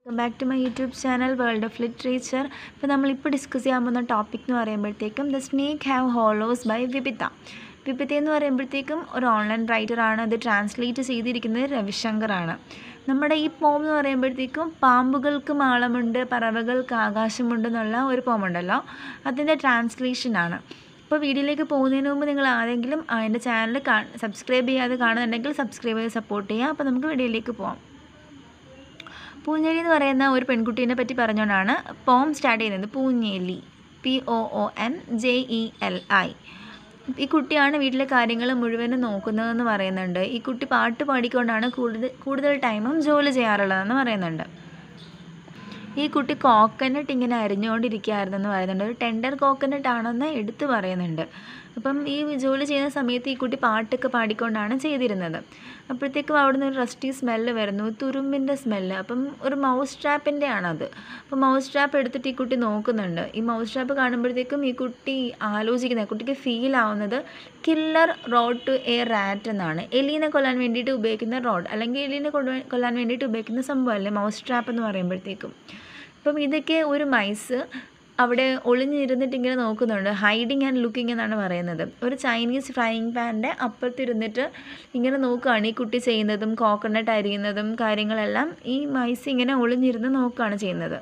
welcome back to my YouTube channel world of literature ഇപ്പോൾ നമ്മളിപ്പോൾ discuss ചെയ്യാൻ പോകുന്ന ടോപ്പിക് എന്ന് പറയുമ്പോഴത്തേക്കും the snake have hollows by Vipitha Vipitha എന്ന് പറയുമ്പോഴത്തേക്കും ഒരു ഓൺലൈൻ റൈറ്ററാണ് അത് ട്രാൻസ്ലേറ്റ് ചെയ്തിരിക്കുന്നത് രവിശങ്കറാണ് നമ്മുടെ ഈ പോം എന്ന് പറയുമ്പോഴത്തേക്കും പാമ്പുകൾക്ക് മാളമുണ്ട് പറവകൾക്ക് ആകാശമുണ്ട് എന്നുള്ള ഒരു പോം ഉണ്ടല്ലോ അതിൻ്റെ ട്രാൻസ്ലേഷനാണ് അപ്പോൾ വീഡിയോയിലേക്ക് പോകുന്നതിന് മുമ്പ് നിങ്ങൾ ആരെങ്കിലും എൻ്റെ ചാനൽ കാ സബ്സ്ക്രൈബ് ചെയ്യാതെ കാണുന്നുണ്ടെങ്കിൽ സബ്സ്ക്രൈബ് ചെയ്ത് സപ്പോർട്ട് ചെയ്യുക അപ്പോൾ നമുക്ക് വീഡിയോയിലേക്ക് പോകാം പൂഞ്ഞേലി എന്ന് പറയുന്ന ഒരു പെൺകുട്ടീനെ പറ്റി പറഞ്ഞുകൊണ്ടാണ് പോം സ്റ്റാർട്ട് ചെയ്യുന്നത് Poonjeli P O O N J E L I ഈ കുട്ടിയാണ് വീട്ടിലെ കാര്യങ്ങൾ മുഴുവനും നോക്കുന്നതെന്ന് പറയുന്നുണ്ട് ഈ കുട്ടി പാട്ട് പാടിക്കൊണ്ടാണ് കൂടുതൽ കൂടുതൽ ടൈമും ജോലി ചെയ്യാറുള്ളതെന്ന് പറയുന്നുണ്ട് ഈ കുട്ടി കോക്കനട്ട് ഇങ്ങനെ അരിഞ്ഞുകൊണ്ടിരിക്കുകയായിരുന്നെന്ന് പറയുന്നുണ്ട് ഒരു ടെൻഡർ കോക്കനട്ട് ആണെന്ന് എടുത്തു പറയുന്നുണ്ട് അപ്പം ഈ ജോലി ചെയ്യുന്ന സമയത്ത് ഈ കുട്ടി പാട്ടൊക്കെ പാടിക്കൊണ്ടാണ് ചെയ്തിരുന്നത് അപ്പോഴത്തേക്കും അവിടുന്ന് ഒരു റസ്റ്റി സ്മെല്ല് വരുന്നു തുരുമ്പിൻ്റെ സ്മെല്ല് അപ്പം ഒരു മൗസ് ട്രാപ്പിൻ്റെ ആണത് അപ്പോൾ മൗസ് ട്രാപ്പ് എടുത്തിട്ട് ഈ കുട്ടി നോക്കുന്നുണ്ട് ഈ മൗസ് ട്രാപ്പ് കാണുമ്പോഴത്തേക്കും ഈ കുട്ടി ആലോചിക്കുന്നത് കുട്ടിക്ക് ഫീൽ ആവുന്നത് killer road to a rat എന്നാണ് എലീനെ കൊല്ലാൻ വേണ്ടിയിട്ട് ഉപയോഗിക്കുന്ന റോഡ് അല്ലെങ്കിൽ എലീനെ കൊല്ലാൻ വേണ്ടിയിട്ട് ഉപയോഗിക്കുന്ന സംഭവമല്ലേ മൗസ് ട്രാപ്പ് എന്ന് പറയുമ്പോഴത്തേക്കും അപ്പം ഇതൊക്കെ ഒരു മൈസ് അവിടെ ഒളിഞ്ഞിരുന്നിട്ട് ഇങ്ങനെ നോക്കുന്നുണ്ട് ഹൈഡിങ് ആൻഡ് ലുക്കിംഗ് എന്നാണ് പറയുന്നത് ഒരു ചൈനീസ് ഫ്രൈയിങ് പാൻ്റെ അപ്പുറത്തിരുന്നിട്ട് ഇങ്ങനെ നോക്കുകയാണ് ഈ കുട്ടി ചെയ്യുന്നതും കോക്കനട്ട് അരിയുന്നതും കാര്യങ്ങളെല്ലാം ഈ മൈസ് ഇങ്ങനെ ഒളിഞ്ഞിരുന്ന് നോക്കുകയാണ് ചെയ്യുന്നത്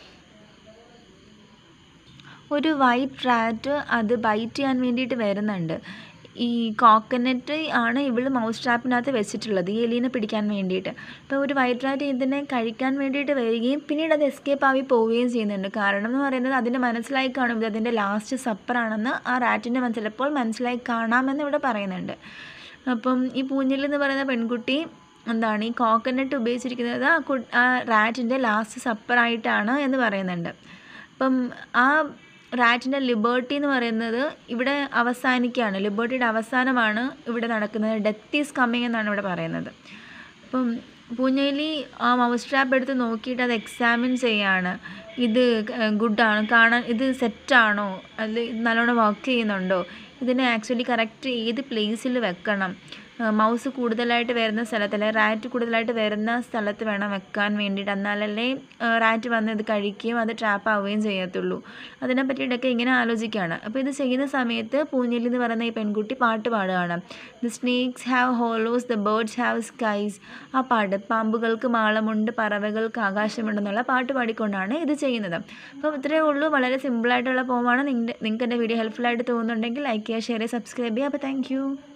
ഒരു വൈറ്റ് റാറ്റ് അത് ബൈറ്റ് ചെയ്യാൻ വേണ്ടിയിട്ട് വരുന്നുണ്ട് ഈ കോക്കനട്ട് ആണ് ഇവൾ മൗസ് ട്രാപ്പിനകത്ത് വെച്ചിട്ടുള്ളത് ഈ എലീനെ പിടിക്കാൻ വേണ്ടിയിട്ട് അപ്പോൾ ഒരു വൈറ്റ് റാറ്റ് ഇതിനെ കഴിക്കാൻ വേണ്ടിയിട്ട് വരികയും പിന്നീട് അത് എസ്കേപ്പ് ആയി പോവുകയും ചെയ്യുന്നുണ്ട് കാരണം എന്ന് പറയുന്നത് അതിൻ്റെ മനസ്സിലായി കാണും ഇത് അതിൻ്റെ ലാസ്റ്റ് സപ്പറാണെന്ന് ആ റാറ്റിൻ്റെ ചിലപ്പോൾ മനസ്സിലായി കാണാമെന്ന് ഇവിടെ പറയുന്നുണ്ട് അപ്പം ഈ പൂഞ്ഞിൽ എന്ന് പറയുന്ന പെൺകുട്ടി എന്താണ് ഈ കോക്കനട്ട് ഉപയോഗിച്ചിരിക്കുന്നത് ആ കു ആ റാറ്റിൻ്റെ ലാസ്റ്റ് സപ്പറായിട്ടാണ് എന്ന് പറയുന്നുണ്ട് അപ്പം ആ റാറ്റിൻ്റെ ലിബേർട്ടി എന്ന് പറയുന്നത് ഇവിടെ അവസാനിക്കുകയാണ് ലിബേർട്ടിയുടെ അവസാനമാണ് ഇവിടെ നടക്കുന്നത് ഡെത്ത് ഈസ് കമ്മിങ് എന്നാണ് ഇവിടെ പറയുന്നത് അപ്പം പൂഞ്ഞേലി ആ മൗസ് ട്രാപ്പ് എടുത്ത് നോക്കിയിട്ട് അത് എക്സാമിൻ ചെയ്യാണ് ഇത് ഗുഡാണ് കാണാൻ ഇത് സെറ്റാണോ അത് നല്ലോണം വർക്ക് ചെയ്യുന്നുണ്ടോ ഇതിനെ ആക്ച്വലി കറക്റ്റ് ഏത് പ്ലേസിൽ വെക്കണം മൗസ് കൂടുതലായിട്ട് വരുന്ന സ്ഥലത്ത് അല്ലെങ്കിൽ റാറ്റ് കൂടുതലായിട്ട് വരുന്ന സ്ഥലത്ത് വേണം വെക്കാൻ വേണ്ടിയിട്ട് എന്നാലല്ലേ റാറ്റ് വന്ന് ഇത് കഴിക്കുകയും അത് ട്രാപ്പ് ആവുകയും ചെയ്യത്തുള്ളൂ അതിനെ പറ്റിയിട്ടൊക്കെ ഇങ്ങനെ ആലോചിക്കുകയാണ് അപ്പോൾ ഇത് ചെയ്യുന്ന സമയത്ത് പൂഞ്ഞെല്ലി എന്ന് പറയുന്ന ഈ പെൺകുട്ടി പാട്ട് പാടുകയാണ് the snakes have hollows the birds have skies ആ പാട്ട് പാമ്പുകൾക്ക് മാളമുണ്ട് പറവകൾക്ക് ആകാശമുണ്ടെന്നുള്ള പാട്ട് പാടിക്കൊണ്ടാണ് ഇത് ചെയ്യുന്നത് അപ്പോൾ ഇത്രയേ ഉള്ളൂ വളരെ സിമ്പിളായിട്ടുള്ള പോമാണ് നിങ്ങൾക്ക് എൻ്റെ വീഡിയോ ഹെൽപ്ഫുള്ളായിട്ട് തോന്നുന്നുണ്ടെങ്കിൽ ലൈക്ക് ചെയ്യുക ഷെയർ ചെയ്യുക സബ്സ്ക്രൈബ് ചെയ്യുക അപ്പോൾ താങ്ക്